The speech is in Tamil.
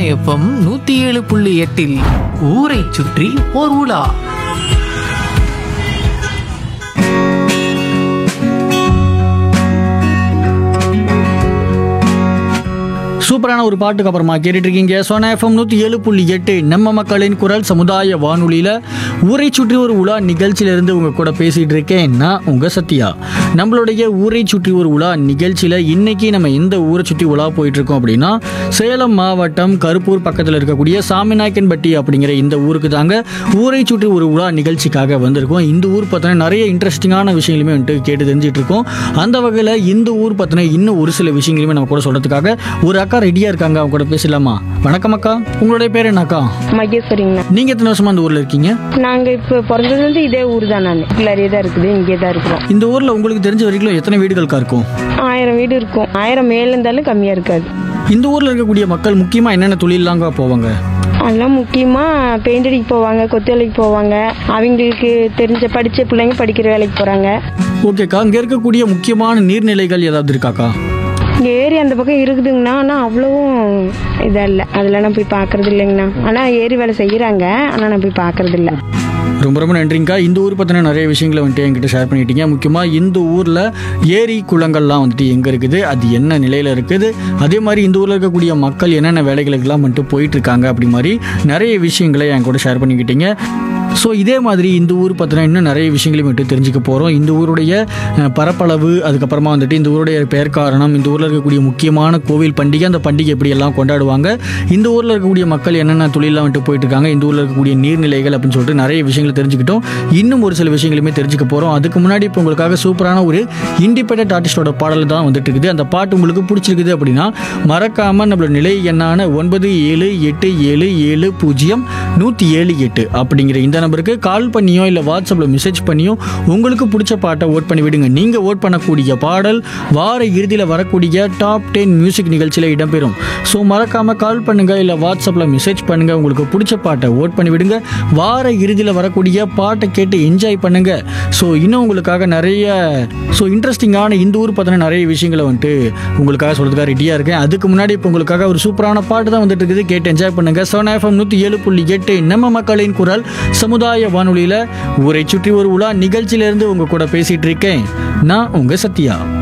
எஃப்எம் நூத்தி ஏழு புள்ளி எட்டில் ஊரை சுற்றி ஓர் உலா சூப்பரான ஒரு பாட்டுக்கு அப்புறமா கேட்டுட்டு இருக்கீங்க சோனா எஃப்எம் நூற்றி ஏழு புள்ளி எட்டு நம்ம மக்களின் குரல் சமுதாய வானொலியில் ஊரை சுற்றி ஒரு உலா நிகழ்ச்சியிலிருந்து உங்க கூட பேசிட்டு இருக்கேன் நான் உங்க சத்யா நம்மளுடைய ஊரை சுற்றி ஒரு உலா நிகழ்ச்சியில் இன்னைக்கு நம்ம எந்த ஊரை சுற்றி உலா போயிட்டு இருக்கோம் அப்படின்னா சேலம் மாவட்டம் கருப்பூர் பக்கத்தில் இருக்கக்கூடிய சாமிநாயக்கன்பட்டி அப்படிங்கிற இந்த ஊருக்கு தாங்க ஊரை சுற்றி ஒரு உலா நிகழ்ச்சிக்காக வந்திருக்கோம் இந்த ஊர் பார்த்தோன்னா நிறைய இன்ட்ரெஸ்டிங்கான விஷயங்களுமே வந்துட்டு கேட்டு தெரிஞ்சிட்டு இருக்கோம் அந்த வகையில் இந்த ஊர் பார்த்தோன்னா இன்னும் ஒரு சில விஷயங்களுமே நம்ம கூட சொல்றதுக்காக ஒரு அக்கா ரெடியா இருக்காங்க அவங்க கூட பேசலாமா வணக்கம் அக்கா உங்களுடைய பேர் என்னக்கா மகேஸ்வரிங்கண்ணா நீங்க எத்தனை வருஷமா இந்த ஊர்ல இருக்கீங்க நாங்க இப்ப பிறந்ததுலேருந்து இதே ஊர் தான் நான் பிள்ளாரியே தான் இருக்குது இங்கே தான் இருக்கிறோம் இந்த ஊர்ல உங்களுக்கு தெரிஞ்ச வரைக்கும் எத்தனை வீடுகளுக்கா இருக்கும் ஆயிரம் வீடு இருக்கும் ஆயிரம் மேல இருந்தாலும் கம்மியா இருக்காது இந்த ஊர்ல இருக்கக்கூடிய மக்கள் முக்கியமா என்னென்ன தொழிலாங்க போவாங்க அதெல்லாம் முக்கியமா பெயிண்ட் அடிக்க போவாங்க கொத்து வேலைக்கு போவாங்க அவங்களுக்கு தெரிஞ்ச படிச்ச பிள்ளைங்க படிக்கிற வேலைக்கு போறாங்க ஓகேக்கா இங்க இருக்கக்கூடிய முக்கியமான நீர்நிலைகள் ஏதாவது இருக்காக்கா இங்க ஏரி அந்த பக்கம் இருக்குதுங்கண்ணா ஆனா அவ்வளவும் இதா இல்லை அதெல்லாம் நான் போய் பார்க்கறது இல்லைங்கண்ணா ஆனா ஏரி வேலை செய்யறாங்க ஆனா நான் போய் பார்க்கறது இல்லை ரொம்ப ரொம்ப நன்றிங்கக்கா இந்த ஊர் பற்றின நிறைய விஷயங்களை வந்துட்டு என்கிட்ட ஷேர் பண்ணிட்டீங்க முக்கியமாக இந்த ஊரில் ஏரி குளங்கள்லாம் வந்துட்டு எங்கே இருக்குது அது என்ன நிலையில் இருக்குது அதே மாதிரி இந்த ஊரில் இருக்கக்கூடிய மக்கள் என்னென்ன வேலைகளுக்கெல்லாம் வந்துட்டு போயிட்டு இருக்காங்க அப்படி மாதிரி நிறைய விஷயங்களை என் கூட ஷேர் பண்ணிக்கிட்டீங்க ஸோ இதே மாதிரி இந்த ஊர் பற்றின இன்னும் நிறைய விஷயங்களையும் வந்துட்டு தெரிஞ்சுக்க போகிறோம் இந்த ஊருடைய அஹ், பரப்பளவு அதுக்கப்புறமா வந்துட்டு இந்த ஊருடைய பெயர் காரணம் இந்த ஊரில் இருக்கக்கூடிய முக்கியமான கோவில் பண்டிகை அந்த பண்டிகை எப்படி எல்லாம் கொண்டாடுவாங்க இந்த ஊரில் இருக்கக்கூடிய மக்கள் என்னென்ன தொழிலாம் வந்துட்டு போயிட்டு இருக்காங்க இந்த ஊரில் இருக்கக்கூடிய நீர்நிலைகள் அப்படின்னு சொல்லிட்டு நிறைய விஷயங்களை தெரிஞ்சுக்கிட்டோம் இன்னும் ஒரு சில விஷயங்களுமே தெரிஞ்சுக்க போகிறோம் அதுக்கு முன்னாடி இப்போ உங்களுக்காக சூப்பரான ஒரு இண்டிபெண்டன்ட் ஆர்டிஸ்டோட பாடல் தான் வந்துட்டு இருக்குது அந்த பாட்டு உங்களுக்கு பிடிச்சிருக்குது அப்படின்னா மறக்காமல் நம்மளோட நிலை எண்ணான ஒன்பது ஏழு எட்டு ஏழு ஏழு பூஜ்ஜியம் நூற்றி ஏழு எட்டு அப்படிங்கிற இந்த நம்பருக்கு கால் பண்ணியோ இல்லை வாட்ஸ்அப்பில் மெசேஜ் பண்ணியோ உங்களுக்கு பிடிச்ச பாட்டை ஓட் பண்ணி விடுங்க நீங்கள் ஓட் பண்ணக்கூடிய பாடல் வார இறுதியில் வரக்கூடிய டாப் டென் மியூசிக் நிகழ்ச்சியில் இடம்பெறும் ஸோ மறக்காமல் கால் பண்ணுங்கள் இல்லை வாட்ஸ்அப்பில் மெசேஜ் பண்ணுங்கள் உங்களுக்கு பிடிச்ச பாட்டை ஓட் பண்ணி விடுங்க வார இறுதியில் வரக்கூடிய பாட்டை கேட்டு என்ஜாய் பண்ணுங்க ஸோ இன்னும் உங்களுக்காக நிறைய ஸோ இன்ட்ரெஸ்டிங்கான இந்த ஊர் பற்றின நிறைய விஷயங்களை வந்துட்டு உங்களுக்காக சொல்கிறதுக்காக ரெடியாக இருக்கேன் அதுக்கு முன்னாடி இப்போ உங்களுக்காக ஒரு சூப்பரான பாட்டு தான் வந்துட்டு இருக்குது கேட்டு என்ஜாய் பண்ணுங்க சோனா எஃப்எம் நூற்றி ஏழு புள்ளி எட்டு நம்ம மக்களின் குரல் சமுதாய வானொலியில் ஊரை சுற்றி ஒரு உலா நிகழ்ச்சியிலேருந்து உங்கள் கூட பேசிகிட்டு இருக்கேன் நான் உங்கள் சத்யா